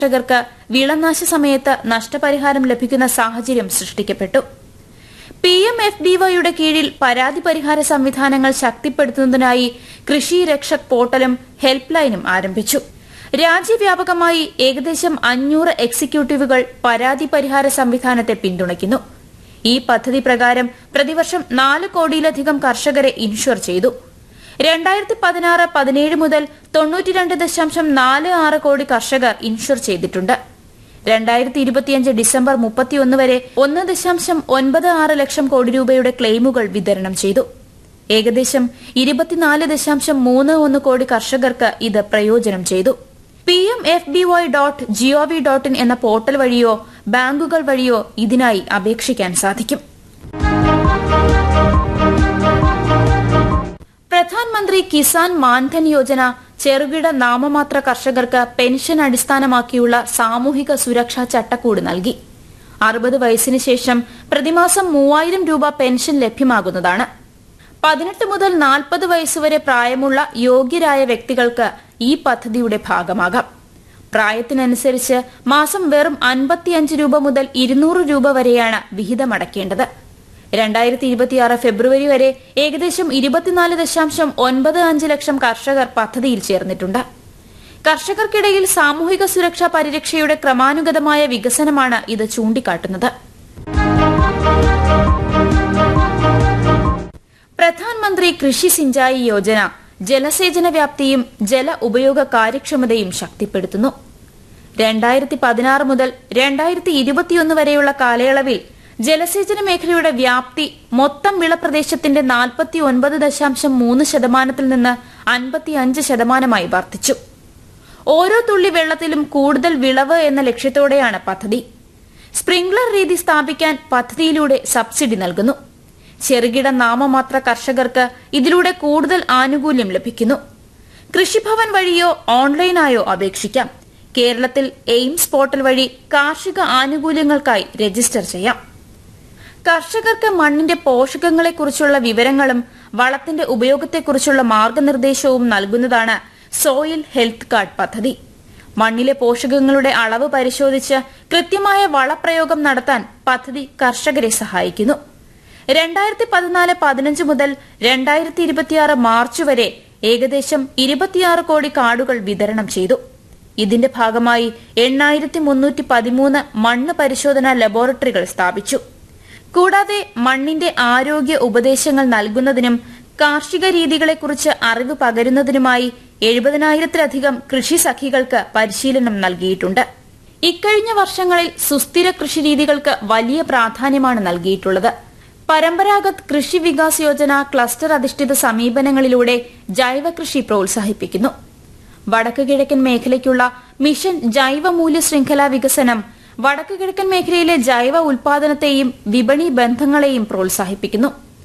കർഷകർക്ക് വിളനാശ സമയത്ത് നഷ്ടപരിഹാരം ലഭിക്കുന്ന സാഹചര്യം സൃഷ്ടിക്കപ്പെട്ടു പി എം എഫ് ഡിവൈയുടെ കീഴിൽ പരാതി പരിഹാര സംവിധാനങ്ങൾ ശക്തിപ്പെടുത്തുന്നതിനായി കൃഷി രക്ഷക് പോർട്ടലും ഹെൽപ്പ് ലൈനും ആരംഭിച്ചു രാജ്യവ്യാപകമായി ഏകദേശം അഞ്ഞൂറ് എക്സിക്യൂട്ടീവുകൾ പരാതി പരിഹാര സംവിധാനത്തെ പിന്തുണയ്ക്കുന്നു ഈ പദ്ധതി പ്രകാരം പ്രതിവർഷം നാല് കോടിയിലധികം കർഷകരെ ഇൻഷുർ ചെയ്തു രണ്ടായിരത്തി പതിനാറ് പതിനേഴ് മുതൽ തൊണ്ണൂറ്റിരണ്ട് ദശാംശം നാല് ആറ് കോടി കർഷകർ ഇൻഷുർ ചെയ്തിട്ടുണ്ട് രണ്ടായിരത്തി ഇരുപത്തിയഞ്ച് ഡിസംബർ മുപ്പത്തിയൊന്ന് വരെ ഒന്ന് ദശാംശം ഒൻപത് ആറ് ലക്ഷം കോടി രൂപയുടെ ക്ലെയിമുകൾ വിതരണം ചെയ്തു ഏകദേശം ഇരുപത്തിനാല് ദശാംശം മൂന്ന് ഒന്ന് കോടി കർഷകർക്ക് ഇത് പ്രയോജനം ചെയ്തു P M F B Y dot G O V dot in എന്ന പോർട്ടൽ വഴിയോ ബാങ്കുകൾ വഴിയോ ഇതിനായി അപേക്ഷിക്കാൻ സാധിക്കും പ്രധാൻമന്ത്രി കിസാൻ മാൻധൻ യോജന ചെറുകിട നാമമാത്ര കർഷകർക്ക് പെൻഷൻ അടിസ്ഥാനമാക്കിയുള്ള സാമൂഹിക സുരക്ഷാ ചട്ടക്കൂട് നൽകി അറുപത് വയസ്സിന് ശേഷം പ്രതിമാസം മൂവായിരം രൂപ പെൻഷൻ ലഭ്യമാകുന്നതാണ് പതിനെട്ട് മുതൽ നാൽപ്പത് വയസ്സുവരെ പ്രായമുള്ള യോഗ്യരായ വ്യക്തികൾക്ക് ഈ പദ്ധതിയുടെ ഭാഗമാകാം പ്രായത്തിനനുസരിച്ച് മാസം വെറും അൻപത്തിയഞ്ച് രൂപ മുതൽ ഇരുന്നൂറ് രൂപ വരെയാണ് വിഹിതമടക്കേണ്ടത് രണ്ടായിരത്തി ഇരുപത്തിയാറ് ഫെബ്രുവരി വരെ ഏകദേശം ഇരുപത്തിനാല് ദശാംശം ഒൻപത് അഞ്ച് ലക്ഷം കർഷകർ പദ്ധതിയിൽ ചേർന്നിട്ടുണ്ട് കർഷകർക്കിടയിൽ സാമൂഹിക സുരക്ഷാ പരിരക്ഷയുടെ ക്രമാനുഗതമായ വികസനമാണ് ഇത് ചൂണ്ടിക്കാട്ടുന്നത് പ്രധാൻമന്ത്രി കൃഷി സിഞ്ചായി യോജന ജലസേചന വ്യാപ്തിയും ജല ഉപയോഗ കാര്യക്ഷമതയും ശക്തിപ്പെടുത്തുന്നു രണ്ടായിരത്തി പതിനാറ് മുതൽ രണ്ടായിരത്തി ഇരുപത്തിയൊന്ന് വരെയുള്ള കാലയളവിൽ ജലസേചന മേഖലയുടെ വ്യാപ്തി മൊത്തം വിളപ്രദേശത്തിന്റെ നാൽപ്പത്തി ഒൻപത് ദശാംശം മൂന്ന് ശതമാനത്തിൽ നിന്ന് അൻപത്തിയഞ്ച് ശതമാനമായി വർദ്ധിച്ചു ഓരോ തുള്ളി വെള്ളത്തിലും കൂടുതൽ വിളവ് എന്ന ലക്ഷ്യത്തോടെയാണ് പദ്ധതി സ്പ്രിംഗ്ലർ രീതി സ്ഥാപിക്കാൻ പദ്ധതിയിലൂടെ സബ്സിഡി നൽകുന്നു ചെറുകിട നാമമാത്ര കർഷകർക്ക് ഇതിലൂടെ കൂടുതൽ ആനുകൂല്യം ലഭിക്കുന്നു കൃഷിഭവൻ വഴിയോ ഓൺലൈനായോ അപേക്ഷിക്കാം കേരളത്തിൽ എയിംസ് പോർട്ടൽ വഴി കാർഷിക ആനുകൂല്യങ്ങൾക്കായി രജിസ്റ്റർ ചെയ്യാം കർഷകർക്ക് മണ്ണിന്റെ പോഷകങ്ങളെക്കുറിച്ചുള്ള വിവരങ്ങളും വളത്തിന്റെ ഉപയോഗത്തെക്കുറിച്ചുള്ള മാർഗനിർദ്ദേശവും നൽകുന്നതാണ് സോയിൽ ഹെൽത്ത് കാർഡ് പദ്ധതി മണ്ണിലെ പോഷകങ്ങളുടെ അളവ് പരിശോധിച്ച് കൃത്യമായ വളപ്രയോഗം നടത്താൻ പദ്ധതി കർഷകരെ സഹായിക്കുന്നു രണ്ടായിരത്തി പതിനാല് പതിനഞ്ച് മുതൽ രണ്ടായിരത്തി ഇരുപത്തിയാറ് മാർച്ച് വരെ ഏകദേശം ഇരുപത്തിയാറ് കോടി കാർഡുകൾ വിതരണം ചെയ്തു ഇതിന്റെ ഭാഗമായി എണ്ണായിരത്തി മുന്നൂറ്റി പതിമൂന്ന് മണ്ണ് പരിശോധനാ ലബോറട്ടറികൾ സ്ഥാപിച്ചു കൂടാതെ മണ്ണിന്റെ ആരോഗ്യ ഉപദേശങ്ങൾ നൽകുന്നതിനും കാർഷിക രീതികളെക്കുറിച്ച് അറിവ് പകരുന്നതിനുമായി എഴുപതിനായിരത്തിലധികം കൃഷി സഖികൾക്ക് പരിശീലനം നൽകിയിട്ടുണ്ട് ഇക്കഴിഞ്ഞ വർഷങ്ങളിൽ സുസ്ഥിര കൃഷിരീതികൾക്ക് വലിയ പ്രാധാന്യമാണ് നൽകിയിട്ടുള്ളത് പരമ്പരാഗത് കൃഷി വികാസ് യോജന ക്ലസ്റ്റർ അധിഷ്ഠിത സമീപനങ്ങളിലൂടെ ജൈവ കൃഷി പ്രോത്സാഹിപ്പിക്കുന്നു വടക്ക് കിഴക്കൻ മേഖലയ്ക്കുള്ള മിഷൻ ജൈവ മൂല്യ ശൃംഖല വികസനം വടക്ക് കിഴക്കൻ മേഖലയിലെ ജൈവ ഉൽപാദനത്തെയും വിപണി ബന്ധങ്ങളെയും പ്രോത്സാഹിപ്പിക്കുന്നു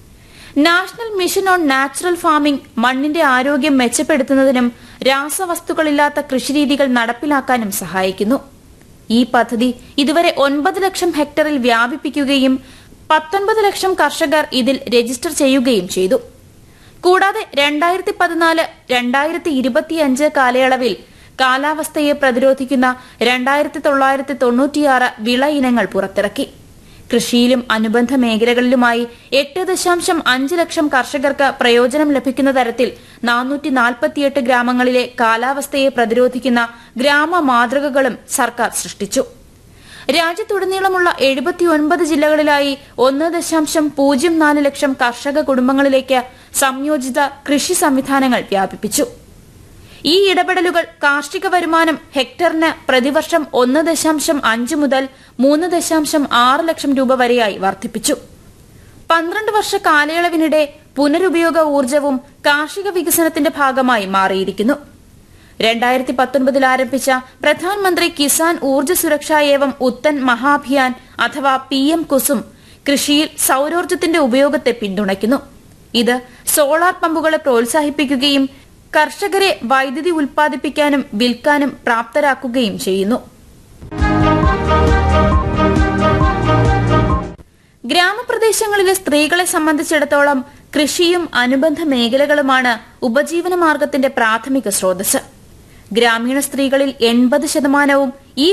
national mission on natural farming മണ്ണിന്റെ ആരോഗ്യം മെച്ചപ്പെടുത്തുന്നതിനും രാസവസ്തുക്കളില്ലാത്ത കൃഷിരീതികൾ നടപ്പിലാക്കാനും സഹായിക്കുന്നു ഈ പദ്ധതി ഇതുവരെ ഒൻപത് ലക്ഷം ഹെക്ടറിൽ വ്യാപിപ്പിക്കുകയും പത്തൊൻപത് ലക്ഷം കർഷകർ ഇതിൽ രജിസ്റ്റർ ചെയ്യുകയും ചെയ്തു കൂടാതെ രണ്ടായിരത്തി പതിനാല് രണ്ടായിരത്തി ഇരുപത്തിയഞ്ച് കാലയളവിൽ കാലാവസ്ഥയെ പ്രതിരോധിക്കുന്ന രണ്ടായിരത്തി തൊള്ളായിരത്തി തൊണ്ണൂറ്റിയാറ് വിള ഇനങ്ങൾ പുറത്തിറക്കി കൃഷിയിലും അനുബന്ധ മേഖലകളിലുമായി എട്ട് ദശാംശം അഞ്ച് ലക്ഷം കർഷകർക്ക് പ്രയോജനം ലഭിക്കുന്ന തരത്തിൽ നാനൂറ്റി നാൽപ്പത്തിയെട്ട് ഗ്രാമങ്ങളിലെ കാലാവസ്ഥയെ പ്രതിരോധിക്കുന്ന ഗ്രാമ മാതൃകകളും സർക്കാർ സൃഷ്ടിച്ചു രാജ്യത്തുടനീളമുള്ള എഴുപത്തിയൊൻപത് ജില്ലകളിലായി ഒന്ന് ദശാംശം പൂജ്യം നാല് ലക്ഷം കർഷക കുടുംബങ്ങളിലേക്ക് സംയോജിത കൃഷി സംവിധാനങ്ങൾ വ്യാപിപ്പിച്ചു ഈ ഇടപെടലുകൾ കാർഷിക വരുമാനം ഹെക്ടറിന് പ്രതിവർഷം ഒന്ന് ദശാംശം അഞ്ച് മുതൽ മൂന്ന് ദശാംശം ആറ് ലക്ഷം രൂപ വരെയായി വർദ്ധിപ്പിച്ചു പന്ത്രണ്ട് വർഷ കാലയളവിനിടെ പുനരുപയോഗ ഊർജവും കാർഷിക വികസനത്തിന്റെ ഭാഗമായി മാറിയിരിക്കുന്നു രണ്ടായിരത്തി പത്തൊൻപതിൽ ആരംഭിച്ച പ്രധാനമന്ത്രി കിസാൻ ഊർജ്ജ സുരക്ഷാ ഏവം ഉത്തൻ മഹാഭിയാൻ അഥവാ പി എം കുസും കൃഷിയിൽ സൌരോർജ്ജത്തിന്റെ ഉപയോഗത്തെ പിന്തുണയ്ക്കുന്നു ഇത് സോളാർ പമ്പുകളെ പ്രോത്സാഹിപ്പിക്കുകയും കർഷകരെ വൈദ്യുതി ഉൽപ്പാദിപ്പിക്കാനും വിൽക്കാനും പ്രാപ്തരാക്കുകയും ചെയ്യുന്നു ഗ്രാമപ്രദേശങ്ങളിലെ സ്ത്രീകളെ സംബന്ധിച്ചിടത്തോളം കൃഷിയും അനുബന്ധ മേഖലകളുമാണ് ഉപജീവന മാർഗത്തിന്റെ പ്രാഥമിക സ്രോതസ് ഗ്രാമീണ സ്ത്രീകളിൽ എൺപത് ശതമാനവും ഈ